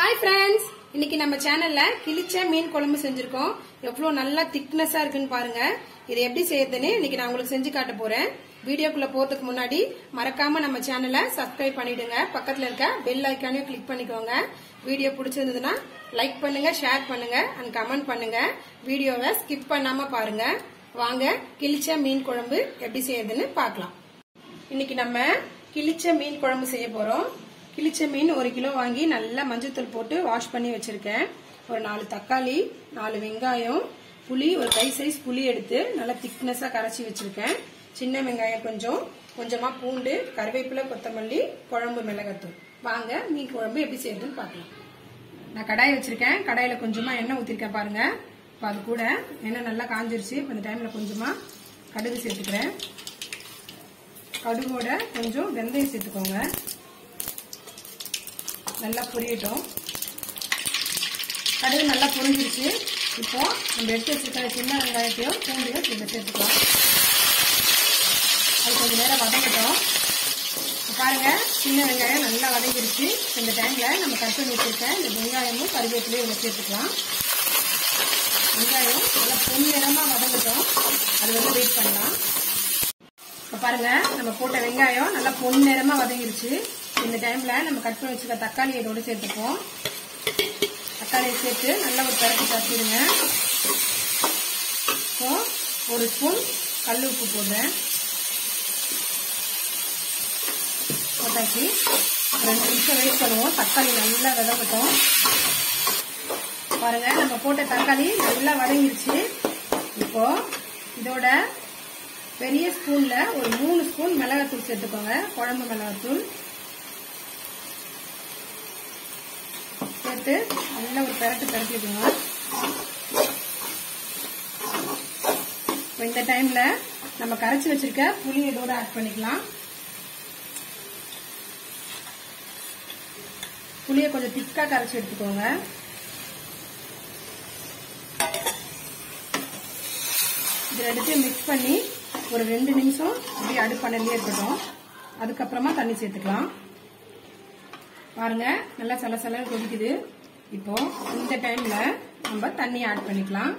hi friends இன்னைக்கு நம்ம சேனல்ல கிழிச்ச மீன் குழம்பு செஞ்சிருக்கோம் எவ்வளவு நல்லா திக்னஸா இருக்குன்னு பாருங்க இதை எப்படி செய்யறதுன்னு இன்னைக்கு நான் உங்களுக்கு செஞ்சு காட்ட போறேன் வீடியோக்குள்ள போறதுக்கு முன்னாடி மறக்காம நம்ம சேனலை சப்ஸ்கிரைப் பண்ணிடுங்க பக்கத்துல இருக்க பெல் ஐக்கானையும் கிளிக் பண்ணிக்கோங்க வீடியோ பிடிச்சிருந்ததுன்னா லைக் பண்ணுங்க ஷேர் பண்ணுங்க அண்ட் கமெண்ட் பண்ணுங்க வீடியோவை ஸ்கிப் பண்ணாம பாருங்க வாங்க கிழிச்ச மீன் குழம்பு எப்படி செய்யறதுன்னு பார்க்கலாம் இன்னைக்கு நம்ம கிழிச்ச மீன் குழம்பு செய்ய போறோம் கிழிச்ச மீன் ஒரு கிலோ வாங்கி நல்லா மஞ்சத்தூள் போட்டு வாஷ் பண்ணி வச்சிருக்கேன் ஒரு நாலு தக்காளி நாலு வெங்காயம் புளி ஒரு கை சைஸ் புளி எடுத்து நல்லா திக்னஸா கரைச்சி வச்சிருக்கேன் சின்ன வெங்காயம் கொஞ்சம் கொஞ்சமா பூண்டு கருவேப்பிலை கொத்தமல்லி குழம்பு மிளகாத்தூள் வாங்க மீன் குழம்பு எப்படி செய்யறதுன்னு பார்க்கலாம் நான் கடாய் வச்சிருக்கேன் கடாயில கொஞ்சமா எண்ணெய் ஊத்திருக்கேன் பாருங்க இப்போ அது கூட எண்ணெய் நல்லா காஞ்சிருச்சு இப்போ இந்த டைம்ல கொஞ்சமா கடுகு சேர்த்துக்கிறேன் கடுகோட கொஞ்சம் வெந்தயம் சேர்த்துக்கோங்க நல்லா பொரியட்டும் கடுகு நல்லா பொரிஞ்சிருச்சு இப்போ நம்ம எடுத்து வச்சிருக்கிற சின்ன வெங்காயத்தையும் பூண்டையும் இதை சேர்த்துக்கலாம் அது கொஞ்சம் நேரம் வதங்கட்டும் இப்ப பாருங்க சின்ன வெங்காயம் நல்லா வதங்கிருச்சு இந்த டைம்ல நம்ம கட் பண்ணி வச்சிருக்க இந்த வெங்காயமும் கருவேப்பிலையும் இதில் சேர்த்துக்கலாம் வெங்காயம் நல்லா பொன்னிறமா வதங்கட்டும் அது வந்து வெயிட் பண்ணலாம் இப்போ பாருங்க நம்ம போட்ட வெங்காயம் நல்லா பொன்னிறமா வதங்கிருச்சு இந்த டைம்ல நம்ம கட் பண்ணி வச்சுக்க தக்காளி இதோட சேர்த்துப்போம் தக்காளியை சேர்த்து நல்லா ஒரு பரட்டி தட்டிடுங்க இப்போ ஒரு ஸ்பூன் கல் உப்பு போடுறேன் போட்டாச்சு ரெண்டு நிமிஷம் வெயிட் பண்ணுவோம் தக்காளி நல்லா வதங்கட்டும் பாருங்க நம்ம போட்ட தக்காளி நல்லா வதங்கிருச்சு இப்போ இதோட பெரிய ஸ்பூன்ல ஒரு மூணு ஸ்பூன் மிளகாத்தூள் சேர்த்துக்கோங்க குழம்பு மிளகாத்தூள் சேர்த்து நல்லா ஒரு பெரட்டு பெரட்டிடுங்க இந்த டைம்ல நம்ம கரைச்சி வச்சிருக்க புளி இதோட ஆட் பண்ணிக்கலாம் புளியை கொஞ்சம் திக்கா கரைச்சி எடுத்துக்கோங்க இது ரெண்டுத்தையும் மிக்ஸ் பண்ணி ஒரு ரெண்டு நிமிஷம் அப்படியே அடுப்பணலே இருக்கட்டும் அதுக்கப்புறமா தண்ணி சேர்த்துக்கலாம் பாருங்க நல்லா சலசல கொதிக்குது இப்போ இந்த டைம்ல நம்ம தண்ணி ஆட் பண்ணிக்கலாம்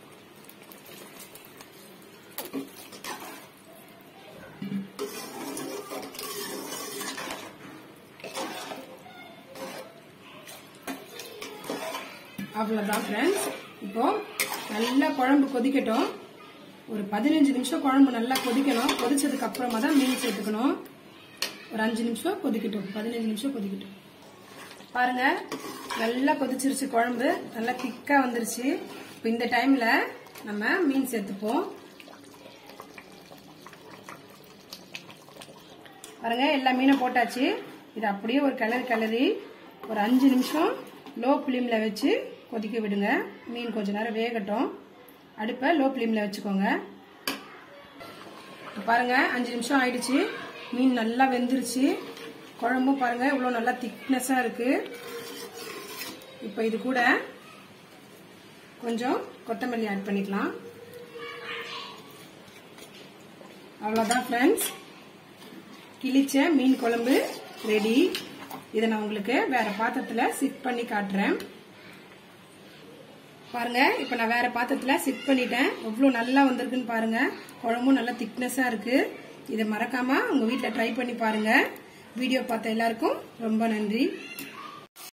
அவ்வளவுதான் ஃப்ரெண்ட்ஸ் இப்போ நல்லா குழம்பு கொதிக்கட்டும் ஒரு பதினஞ்சு நிமிஷம் குழம்பு நல்லா கொதிக்கணும் கொதிச்சதுக்கு அப்புறமா தான் மீன் சேர்த்துக்கணும் ஒரு அஞ்சு நிமிஷம் கொதிக்கட்டும் பதினஞ்சு நிமிஷம் கொதிக்கட்டும் பாருங்க நல்லா கொதிச்சிருச்சு குழம்பு நல்லா திக்கா வந்துருச்சு இப்போ இந்த டைம்ல நம்ம மீன் சேர்த்துப்போம் பாருங்க எல்லா மீனும் போட்டாச்சு இது அப்படியே ஒரு கிளறி கிளறி ஒரு அஞ்சு நிமிஷம் லோ ஃப்ளேமில் வச்சு கொதிக்க விடுங்க மீன் கொஞ்ச நேரம் வேகட்டும் அடுப்பை லோ ஃப்ளேமில் வச்சுக்கோங்க பாருங்க அஞ்சு நிமிஷம் ஆயிடுச்சு மீன் நல்லா வெந்துருச்சு குழம்பும் பாருங்க இவ்வளோ நல்லா திக்னஸாக இருக்கு இப்போ இது கூட கொஞ்சம் கொத்தமல்லி ஆட் பண்ணிக்கலாம் அவ்வளோதான் ஃப்ரெண்ட்ஸ் கிழிச்ச மீன் குழம்பு ரெடி இதை நான் உங்களுக்கு வேற பாத்திரத்தில் சிட் பண்ணி காட்டுறேன் பாருங்க இப்போ நான் வேற பாத்திரத்தில் சிட் பண்ணிட்டேன் எவ்வளோ நல்லா வந்திருக்குன்னு பாருங்க குழம்பும் நல்லா திக்னஸாக இருக்கு இதை மறக்காம உங்க வீட்டில் ட்ரை பண்ணி பாருங்க வீடியோ பார்த்த எல்லாருக்கும் ரொம்ப நன்றி